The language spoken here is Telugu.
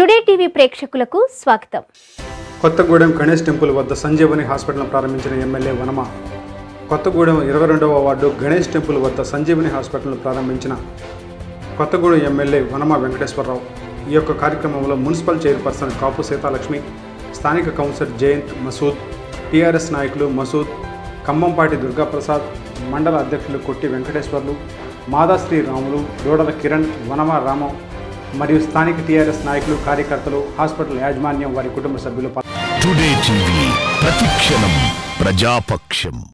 టుడే టీవీ ప్రేక్షకులకు స్వాగతం కొత్తగూడెం గణేష్ టెంపుల్ వద్ద సంజీవని హాస్పిటల్ ప్రారంభించిన ఎమ్మెల్యే వనమ కొత్తగూడెం ఇరవై రెండవ వార్డు గణేష్ టెంపుల్ వద్ద సంజీవని హాస్పిటల్ ప్రారంభించిన కొత్తగూడెం ఎమ్మెల్యే వనమ వెంకటేశ్వరరావు ఈ యొక్క కార్యక్రమంలో మున్సిపల్ చైర్పర్సన్ కాపు సీతాలక్ష్మి స్థానిక కౌన్సిలర్ జయంత్ మసూద్ టీఆర్ఎస్ నాయకులు మసూద్ ఖమ్మంపాటి దుర్గాప్రసాద్ మండల అధ్యక్షులు కొట్టి వెంకటేశ్వర్లు మాదాశ్రీ రాములు దూడల కిరణ్ వనమ రామం మరియు స్థానిక టీఆర్ఎస్ నాయకులు కార్యకర్తలు హాస్పిటల్ యాజమాన్యం వారి కుటుంబ సభ్యులు పాల్గొన్నారు. టుడే టీవీ ప్రతిక్షణం ప్రజాపక్షం